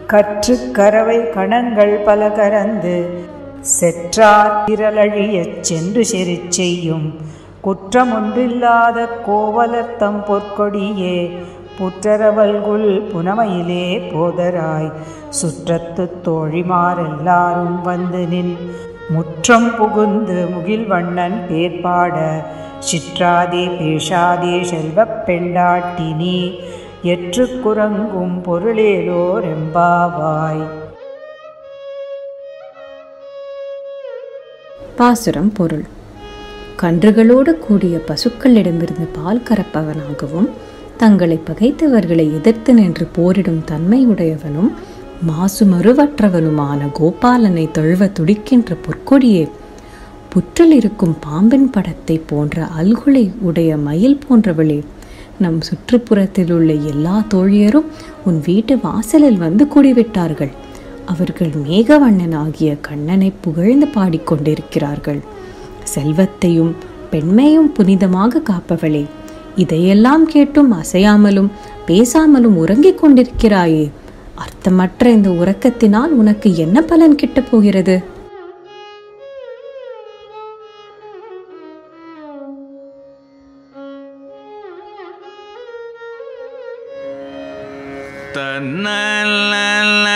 கற்று கரவை கணங்கள் பல கரந்து செற்றார் திரளழியச் சென்று செறிச் செய்யும் குற்றமொன்றில்லாத கோவலத்தம் பொற்கொடியே புற்றரவல்குல் புனமையிலே போதராய் சுற்றத்து தோழிமாரெல்லாரும் வந்து நின் முற்றம் புகுந்து முகில்வண்ணன் பேர்பாட சிற்றாதே பேஷாதே செல்வப் பெண்டாட்டினி எற்று குரங்கும் பொருளேலோர் எம்பாவாய் பாசுரம் பொருள் கன்றுகளோடு கூடிய பசுக்களிடமிருந்து பால் கறப்பவனாகவும் தங்களை பகைத்தவர்களை எதிர்த்து நின்று போரிடும் தன்மையுடையவனும் மாசுமருவற்றவனுமான கோபாலனை தழுவ துடிக்கின்ற பொற்கொடியே புற்றில் இருக்கும் பாம்பின் படத்தை போன்ற அல்குலை உடைய மயில் போன்றவளே நம் சுற்றுப்புறத்தில் உள்ள எல்லா தோழியரும் உன் வீட்டு வாசலில் வந்து கூடிவிட்டார்கள் அவர்கள் மேகவண்ணன் ஆகிய கண்ணனை புகழ்ந்து பாடிக்கொண்டிருக்கிறார்கள் செல்வத்தையும் பெண்மையும் புனிதமாக காப்பவளே இதையெல்லாம் கேட்டும் அசையாமலும் பேசாமலும் உறங்கிக் கொண்டிருக்கிறாயே அர்த்தமற்ற இந்த உறக்கத்தினால் உனக்கு என்ன பலன் கிட்டப் போகிறது தன்னல்ல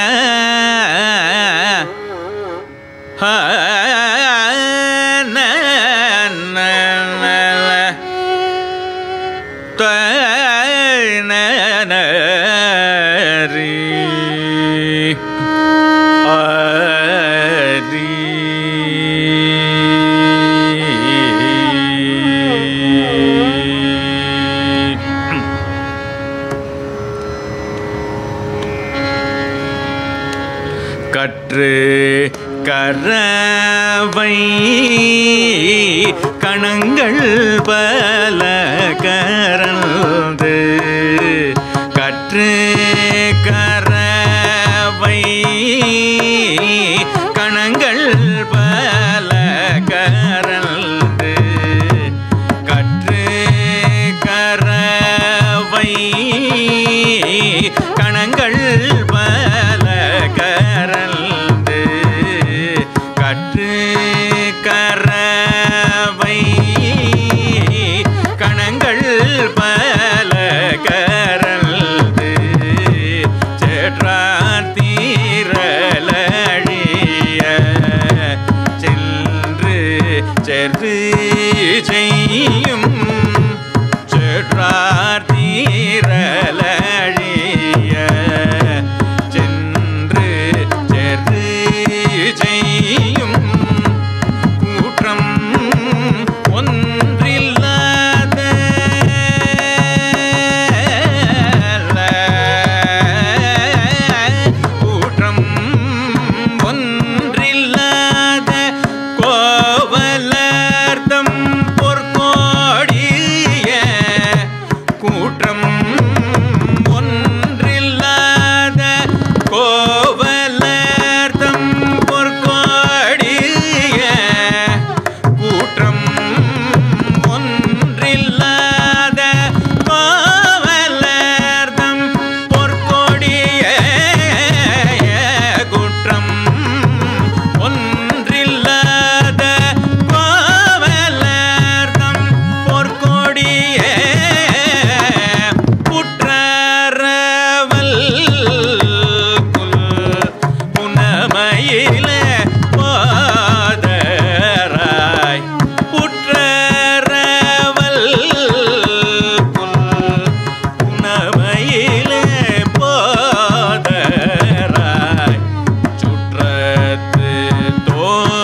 கற்று கரவை கணங்கள் பல கரந்து கற்று கரவை கணங்கள் பல கரந்து கற்று கரவை கணங்கள் பல கரந்து கற்று கரவை கணங்கள் பல கரந்து செற்றார் தீரலழிய சென்று சென்று செய்யும் செற்றார் தீரலழிய சென்று சென்று செய்யும் கூற்றம் ஒன்றில்லாத கூற்றம் ஒன்றில்லாத கோவலர்த்தம் பொற்கோடிய கூற்றம் ஒன்றில்லாத கோவலர்த்தம் பொற்கோடிய கூற்றம் ஒன்றில்லாத கோவலர்தம் பொற்கொடிய குற்றம் ஒன்றில்லாத கோவலர்தம் பொற்கொடிய புற்றரவல் குல் புனமையில போதராய் புற்றரவல் குல் புனமையிலே போதராய் சுற்றத்து தோழிமார்